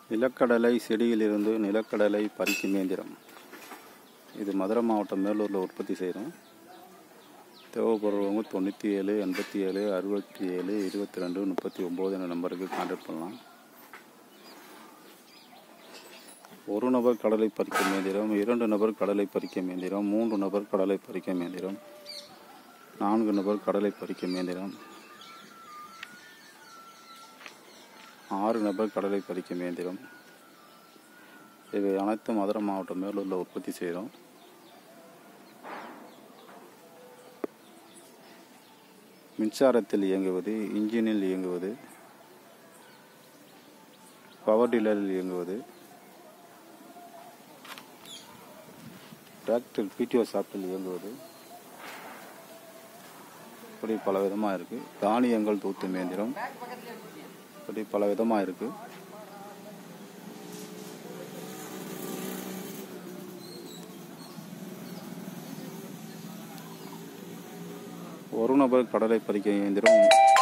நிலக்கடலை செடியிலிருந்து நிலக்கடலை பறிக்கும் இயந்திரம் இது மதுரை மாவட்டம் மேலூரில் உற்பத்தி செய்கிறோம் தேவைப்படுறவங்க தொண்ணூற்றி ஏழு எண்பத்தி ஏழு அறுபத்தி ஏழு இருபத்தி ரெண்டு முப்பத்தி ஒம்பது என்ற நம்பருக்கு கான்டாக்ட் பண்ணலாம் ஒரு நபர் கடலை பறிக்கும் இயந்திரம் இரண்டு நபர் கடலை பறிக்கும் இயந்திரம் மூன்று நபர் கடலை பறிக்கும் இயந்திரம் நான்கு நபர் கடலை பறிக்கும் இயந்திரம் ஆறு நபர் கடலை பறிக்கும் இயந்திரம் இவை அனைத்தும் மதுரை மாவட்டம் மேலூரில் உற்பத்தி செய்கிறோம் மின்சாரத்தில் இயங்குவது இன்ஜினில் இயங்குவது பவர் டீலரில் இயங்குவது டிராக்டர் பிடிஓ ஷாப்பில் இயங்குவது இப்படி பல விதமாக இருக்குது தானியங்கள் தூத்தும் இயந்திரம் இப்படி பல விதமாக இருக்குது ஒரு நபர் கடலை பறிக்க இயந்திரம்